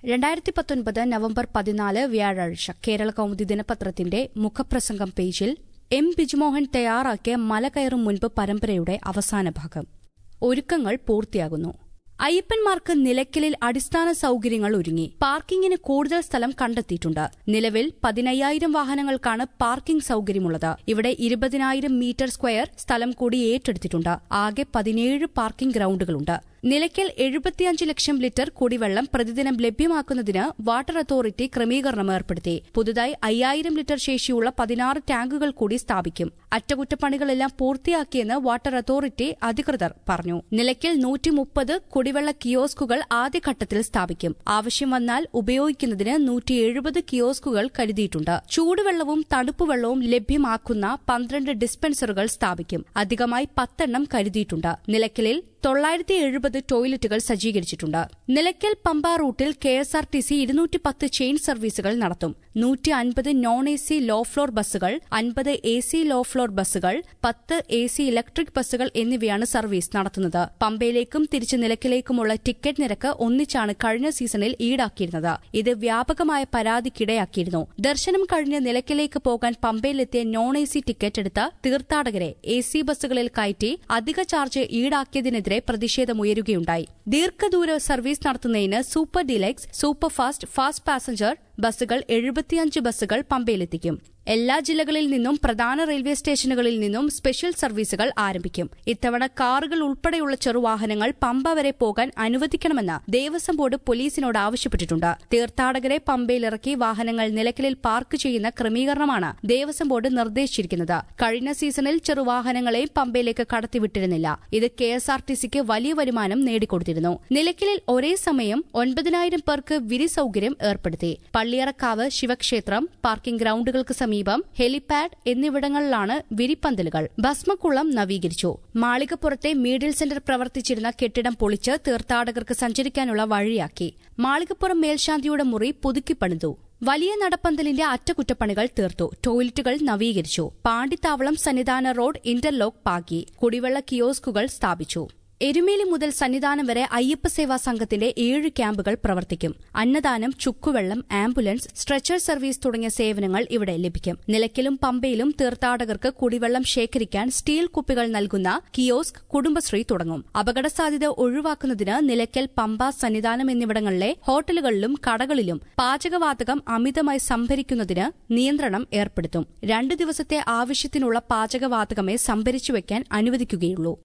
രണ്ടായിരത്തി പത്തൊൻപത് നവംബർ പതിനാല് വ്യാഴാഴ്ച കേരള കൗമുദി ദിനപത്രത്തിന്റെ മുഖപ്രസംഗം പേജിൽ എം ബിജുമോഹൻ തയ്യാറാക്കിയ മല കയറും മുൻപ് പരമ്പരയുടെ അവസാന ഭാഗം ഒരുക്കങ്ങൾ പൂർത്തിയാകുന്നു അയ്യപ്പന്മാർക്ക് നിലയ്ക്കലിൽ അടിസ്ഥാന സൌകര്യങ്ങൾ ഒരുങ്ങി പാർക്കിങ്ങിന് കൂടുതൽ സ്ഥലം കണ്ടെത്തിയിട്ടുണ്ട് നിലവിൽ പതിനയ്യായിരം വാഹനങ്ങൾക്കാണ് പാർക്കിംഗ് സൌകര്യമുള്ളത് ഇവിടെ ഇരുപതിനായിരം മീറ്റർ സ്ക്വയർ സ്ഥലം കൂടി ഏറ്റെടുത്തിട്ടുണ്ട് ആകെ പതിനേഴ് പാർക്കിംഗ് ഗ്രൌണ്ടുകളുണ്ട് നിലയ്ക്കൽ എഴുപത്തിയഞ്ച് ലക്ഷം ലിറ്റർ കുടിവെള്ളം പ്രതിദിനം ലഭ്യമാക്കുന്നതിന് വാട്ടർ അതോറിറ്റി ക്രമീകരണം ഏർപ്പെടുത്തി പുതുതായി അയ്യായിരം ലിറ്റർ ശേഷിയുള്ള പതിനാറ് ടാങ്കുകൾ കൂടി സ്ഥാപിക്കും അറ്റകുറ്റപ്പണികളെല്ലാം പൂർത്തിയാക്കിയെന്ന് വാട്ടർ അതോറിറ്റി അധികൃതർ പറഞ്ഞു നിലയ്ക്കൽ നൂറ്റി മുപ്പത് കുടിവെള്ള കിയോസ്കുകൾ ആദ്യഘട്ടത്തിൽ സ്ഥാപിക്കും ആവശ്യം വന്നാൽ ഉപയോഗിക്കുന്നതിന് നൂറ്റി എഴുപത് കിയോസ്കുകൾ കരുതിയിട്ടുണ്ട് ചൂടുവെള്ളവും തണുപ്പുവെള്ളവും ലഭ്യമാക്കുന്ന പന്ത്രണ്ട് ഡിസ്പെൻസറുകൾ സ്ഥാപിക്കും അധികമായി പത്തെണ്ണം കരുതിയിട്ടുണ്ട് നിലയ്ക്കലിൽ തൊള്ളായിരത്തി എഴുപത് ടോയ്ലറ്റുകൾ സജ്ജീകരിച്ചിട്ടുണ്ട് നിലയ്ക്കൽ പമ്പ റൂട്ടിൽ K S R T C ഇരുന്നൂറ്റി പത്ത് ചെയിൻ സർവീസുകൾ നടത്തും നൂറ്റി അൻപത് non A C low floor ബസ്സുകൾ അൻപത് എ സി ലോ ഫ്ലോർ ബസ്സുകൾ പത്ത് എ സി ഇലക്ട്രിക് ബസ്സുകൾ എന്നിവയാണ് സർവീസ് നടത്തുന്നത് പമ്പയിലേക്കും തിരിച്ച് നിലയ്ക്കലേക്കുമുള്ള ടിക്കറ്റ് നിരക്ക് ഒന്നിച്ചാണ് കഴിഞ്ഞ സീസണിൽ ഈടാക്കിയിരുന്നത് ഇത് വ്യാപകമായ പരാതിക്കിടയാക്കിയിരുന്നു ദർശനം കഴിഞ്ഞ് നിലയ്ക്കലേക്ക് പോകാൻ പമ്പയിലെത്തിയ നോൺ എ സി ടിക്കറ്റ് എടുത്ത തീർത്ഥാടകരെ എ സി ബസ്സുകളിൽ കയറ്റി അധിക ചാർജ് ഈടാക്കിയതിനെതിരെ പ്രതിഷേധമുയരുകയുണ്ടായി ദീർഘദൂര സർവീസ് നടത്തുന്നതിന് super deluxe super fast fast passenger ബസ്സുകൾ എഴുപത്തിയഞ്ച് ബസ്സുകൾ പമ്പയിലെത്തിക്കും എല്ലാ ജില്ലകളിൽ നിന്നും പ്രധാന റെയിൽവേ സ്റ്റേഷനുകളിൽ നിന്നും സ്പെഷ്യൽ സർവീസുകൾ ആരംഭിക്കും ഇത്തവണ കാറുകൾ ഉൾപ്പെടെയുള്ള ചെറുവാഹനങ്ങൾ പമ്പ വരെ പോകാൻ അനുവദിക്കണമെന്ന് ദേവസ്വം ബോർഡ് പോലീസിനോട് ആവശ്യപ്പെട്ടിട്ടുണ്ട് തീർത്ഥാടകരെ പമ്പയിലിറക്കി വാഹനങ്ങൾ നിലയ്ക്കലിൽ പാർക്ക് ചെയ്യുന്ന ക്രമീകരണമാണ് ദേവസ്വം ബോർഡ് നിർദ്ദേശിച്ചിരിക്കുന്നത് കഴിഞ്ഞ സീസണിൽ ചെറുവാഹനങ്ങളെ പമ്പയിലേക്ക് കടത്തിവിട്ടിരുന്നില്ല ഇത് കെ എസ് ആർ ടി സിക്ക് വലിയ വരുമാനം നേടിക്കൊടുത്തിരുന്നു നിലയ്ക്കലിൽ ഒരേ സമയം ഒൻപതിനായിരം പേർക്ക് വിരി സൌകര്യം ഏർപ്പെടുത്തി പള്ളിയറക്കാവ് ശിവക്ഷേത്രം പാർക്കിംഗ് ഗ്രൌണ്ടുകൾക്ക് സമീപം ഹെലിപാഡ് എന്നിവിടങ്ങളിലാണ് വിരിപ്പന്തലുകൾ ഭസ്മക്കുളം നവീകരിച്ചു മാളികപ്പുറത്തെ മീഡിൽ സെന്റർ പ്രവർത്തിച്ചിരുന്ന കെട്ടിടം പൊളിച്ച് തീർത്ഥാടകർക്ക് സഞ്ചരിക്കാനുള്ള വഴിയാക്കി മാളികപ്പുറം മേൽശാന്തിയുടെ മുറി പുതുക്കിപ്പണിതു വലിയ നടപ്പന്തലിന്റെ അറ്റകുറ്റപ്പണികൾ തീർത്തു ടോയ്ലറ്റുകൾ നവീകരിച്ചു പാണ്ടിത്താവളം സന്നിധാന റോഡ് ഇന്റർലോക്ക് പാക്കി കുടിവെള്ള കിയോസ്കുകൾ സ്ഥാപിച്ചു എരുമേലി മുതൽ സന്നിധാനം വരെ അയ്യപ്പ സേവാ സംഘത്തിന്റെ ഏഴ് ക്യാമ്പുകൾ പ്രവർത്തിക്കും അന്നദാനം ചുക്കുവെള്ളം ആംബുലൻസ് സ്ട്രെച്ചർ സർവീസ് തുടങ്ങിയ സേവനങ്ങൾ ഇവിടെ ലഭിക്കും നിലയ്ക്കലും പമ്പയിലും തീർത്ഥാടകർക്ക് കുടിവെള്ളം ശേഖരിക്കാൻ സ്റ്റീൽ കുപ്പികൾ നൽകുന്ന കിയോസ്ക് കുടുംബശ്രീ തുടങ്ങും അപകട സാധ്യത ഒഴിവാക്കുന്നതിന് നിലയ്ക്കൽ പമ്പ സന്നിധാനം എന്നിവിടങ്ങളിലെ ഹോട്ടലുകളിലും കടകളിലും പാചകവാതകം അമിതമായി സംഭരിക്കുന്നതിന് നിയന്ത്രണം ഏർപ്പെടുത്തും രണ്ടു ദിവസത്തെ ആവശ്യത്തിനുള്ള പാചകവാതകമേ സംഭരിച്ചുവെക്കാൻ അനുവദിക്കുകയുള്ളൂ